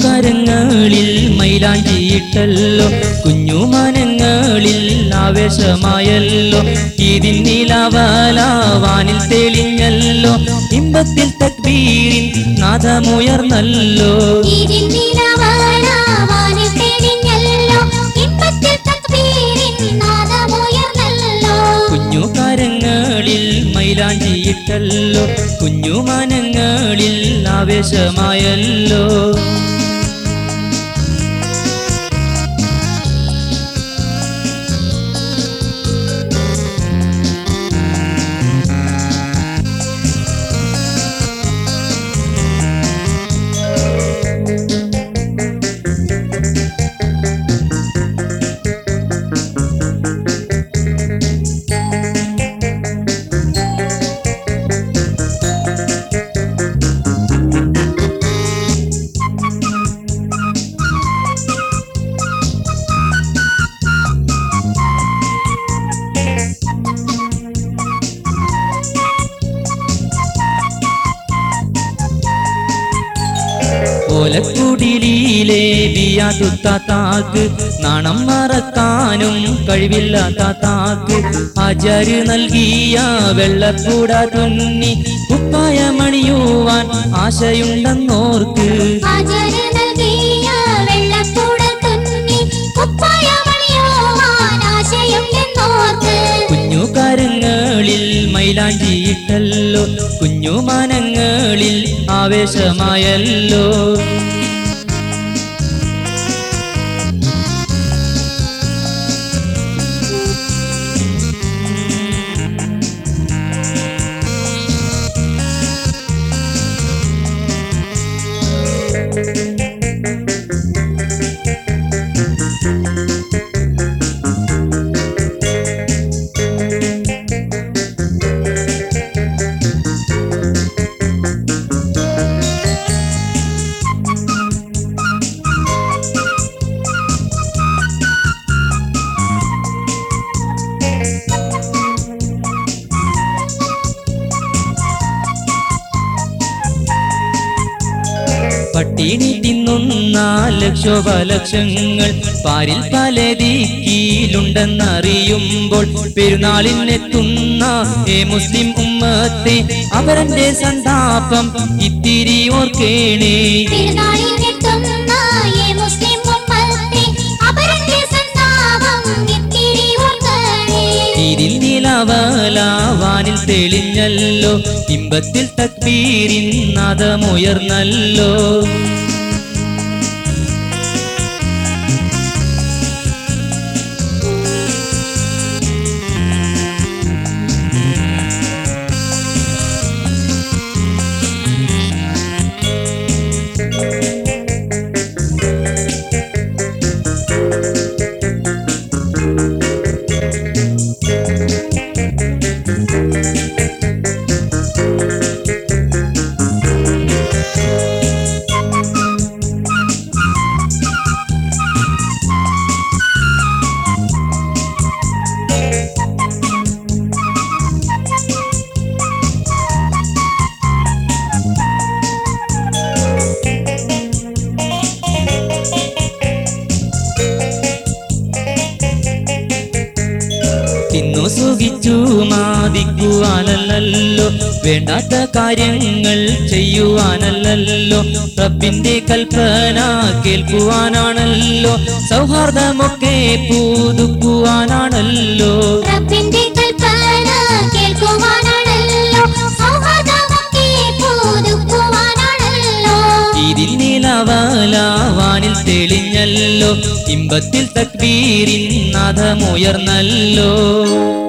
കരങ്ങളിൽ മൈലാഞ്ചിയിട്ടല്ലോ കുഞ്ഞു മനങ്ങളിൽ ആവേശമായല്ലോ ഇതിൻ നിലവലാവാനിൽ തെളിഞ്ഞല്ലോ ഇമ്പത്തിൽ തക്ബീരിൻ നാദമുയർന്നല്ലോ ഇതിൻ നിലവാനാവാനിൽ തെളിഞ്ഞല്ലോ. ഇമ്പത്തിൽ തക്ബീരിൻ നാദമുയർന്നല്ലോ. കുഞ്ഞു കരങ്ങളിൽ മൈലാഞ്ചിയിട്ടല്ലോ കുഞ്ഞു മനങ്ങളിൽ ആവേശമായല്ലോ ഓലക്കുടിലിലെ ബിയാതുത്ത താക്ക് നാണം മറക്കാനും കഴിവില്ലാത്ത താക്ക് ആചാര് നൽകിയ വെള്ളക്കൂട തുന്നി കുപ്പായമണിയുവാൻ ആശയുണ്ടെന്നോർക്ക് ഹാജര് നൽകിയ വെള്ളക്കൂട തുന്നി കുപ്പായമണിയുവാൻ ആശയുണ്ടെന്നോർക്ക്. കുഞ്ഞു കരങ്ങളിൽ മൈലാഞ്ചിയിട്ടല്ലോ കുഞ്ഞു മനങ്ങളിൽ ആവേശമായല്ലോ പട്ടിണി തിന്നുന്ന ലക്ഷോപലക്ഷങ്ങൾ പാരിൽ പല ദിക്കിയിലുണ്ടെന്നറിയുമ്പോൾ പെരുന്നാളിനെത്തുന്ന ഏ മുസ്ലിം ഉമ്മത്തെ അവരന്റെ സന്താപം ഇത്തിരി ഓർക്കേണേ തിരുനാളിനെത്തുന്ന ഈ മുസ്ലിം ഉമ്മത്തെ അപരന്റെ സന്താപം ഇത്തിരി ഓർക്കണേ. ഇതിൽ നിലവലാവാനിൽ തെളിഞ്ഞല്ലോ ഇമ്പത്തിൽ തക്ബീരിൻ നാദമുയർന്നല്ലോ തിന്നു സുഖിച്ചു മാദിക്കുവാനല്ലല്ലോ വേണ്ടാത്ത കാര്യങ്ങൾ ചെയ്യുവാനല്ലല്ലോ റബ്ബിന്റെ കൽപ്പന കേൾക്കുവാനാണല്ലോ സൗഹാർദ്ദമൊക്കെ പുതുക്കുവാനാണല്ലോ റബ്ബിന്റെ കൽപ്പന കേൾക്കുവാനാണല്ലോ സൗഹാർദ്ദമൊക്കെ പുതുക്കുവാനാണല്ലോ ഇതിൽ നിലവലാവാനിൽ തെളിഞ്ഞല്ലോ ഇമ്പത്തിൽ തക്ബീരിൻ നാദമുയർന്നല്ലോ